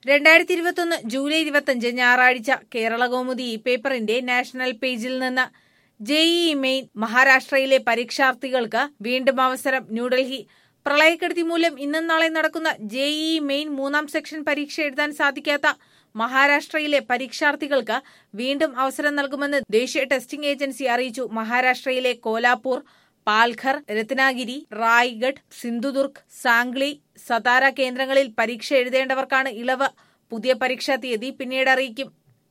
രണ്ടായിരത്തി ഇരുപത്തൊന്ന് ജൂലൈ ഇരുപത്തഞ്ച് ഞായറാഴ്ച കേരള കൗമുദി ഈ പേപ്പറിന്റെ നാഷണൽ പേജിൽ നിന്ന് ജെഇഇ മെയിൻ മഹാരാഷ്ട്രയിലെ പരീക്ഷാർത്ഥികൾക്ക് വീണ്ടും അവസരം ന്യൂഡൽഹി പ്രളയക്കെടുതി മൂലം ഇന്നും നാളെ നടക്കുന്ന ജെഇഇ മെയിൻ മൂന്നാം സെക്ഷൻ പരീക്ഷ എഴുതാൻ സാധിക്കാത്ത മഹാരാഷ്ട്രയിലെ പരീക്ഷാർത്ഥികൾക്ക് വീണ്ടും അവസരം നൽകുമെന്ന് ദേശീയ ടെസ്റ്റിംഗ് ഏജൻസി അറിയിച്ചു മഹാരാഷ്ട്രയിലെ കോലാപൂർ പാൽഘർ രത്നാഗിരി റായ്ഗഡ് സിന്ധുദുർഗ് സാംഗ്ലി സതാര കേന്ദ്രങ്ങളിൽ പരീക്ഷ എഴുതേണ്ടവർക്കാണ് ഇളവ് പുതിയ പരീക്ഷാ തീയതി പിന്നീട് അറിയിക്കും